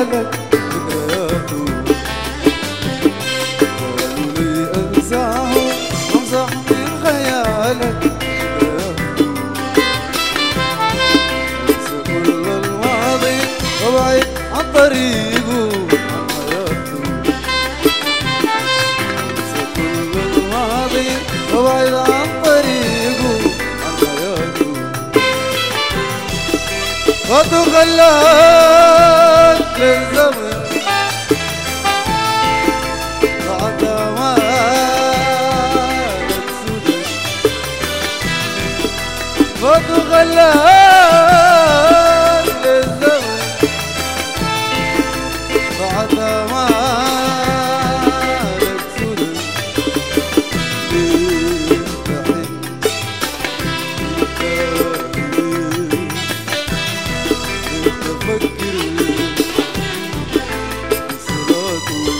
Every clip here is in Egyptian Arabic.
خيالك ذكرياته قالوا لي انساه امزح من خيالك ذكرياته انسى كل الماضي وابعد عن طريقه عن حياته انسى كل الماضي وابعد عن طريقه عن حياته وتخلت للزمن بعد ما تسودك وتخلت للزمن بعد ما تسودك ليه تحن تفكر صلاته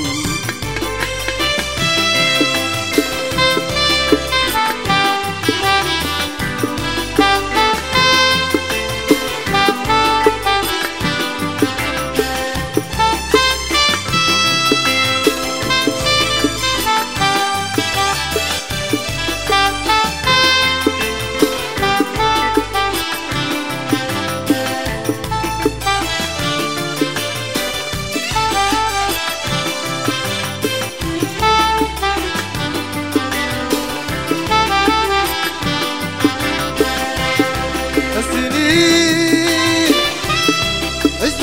السنين عشت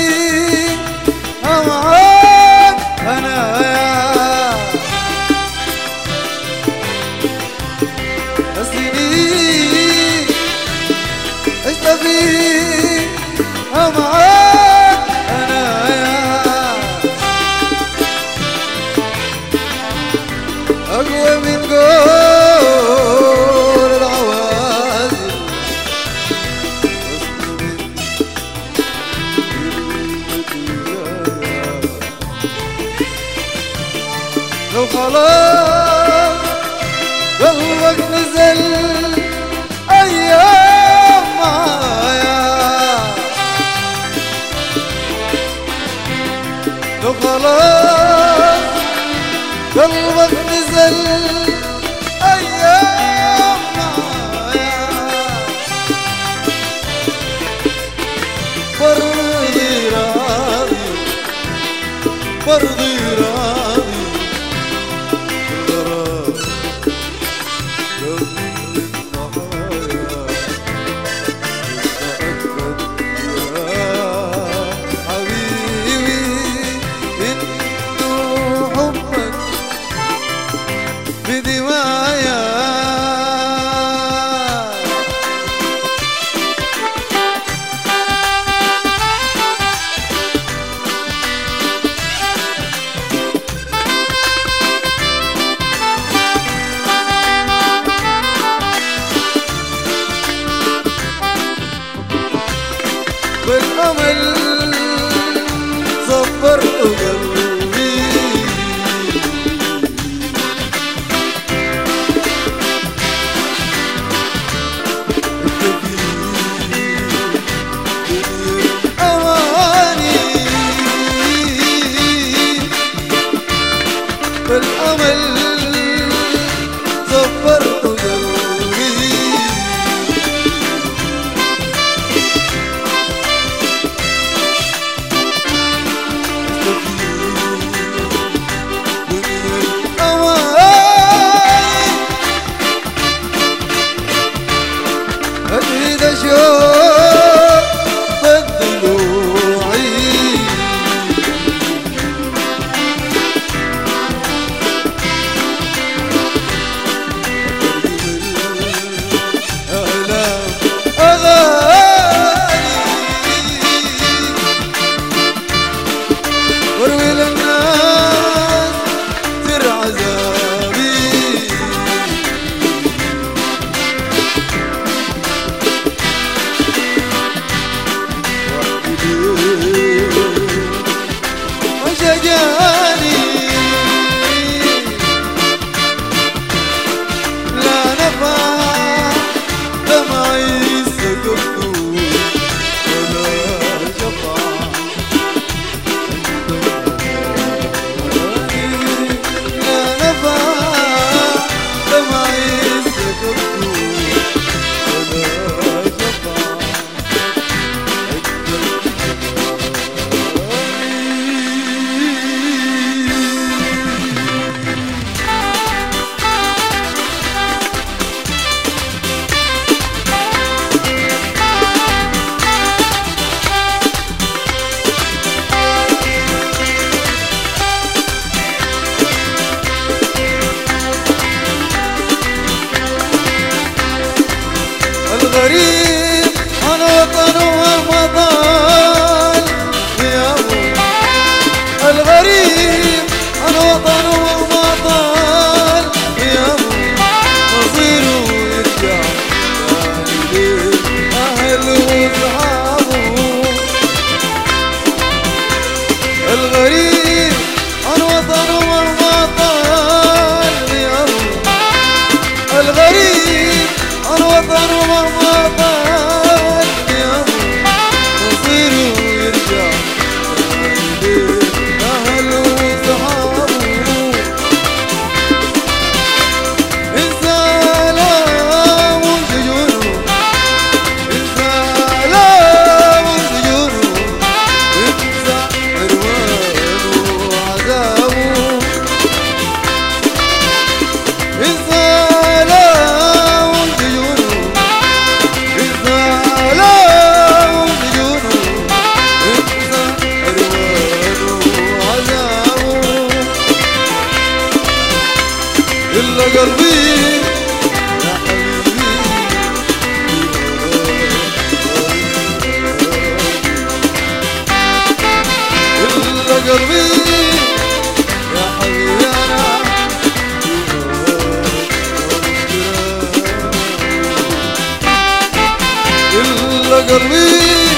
فيها معاك انا يا السنين عشت فيها معاك انا يا اقوى من قول العوازل لو خلاص قلبك نزل ايام معايا لو خلاص قلبك نزل ايام معايا برضي راضي برضي راضي غرام قبل النهاية تأكد يا حبيبي إنه حبك بدي الغريب عن وطن ومهما طال غيابه الغريب عن وطن ومهما طال غيابه مصيره يرجع أهله وصحابه انسى لام سجونه انسى لام سجونه انسى عروانه وعذابه انسى لام سجونه انسى لام سجونه انسى عروانه وعذابه إلا قلبي يا حبيبي إلا قلبي يا حبيبي أنا إلا قلبي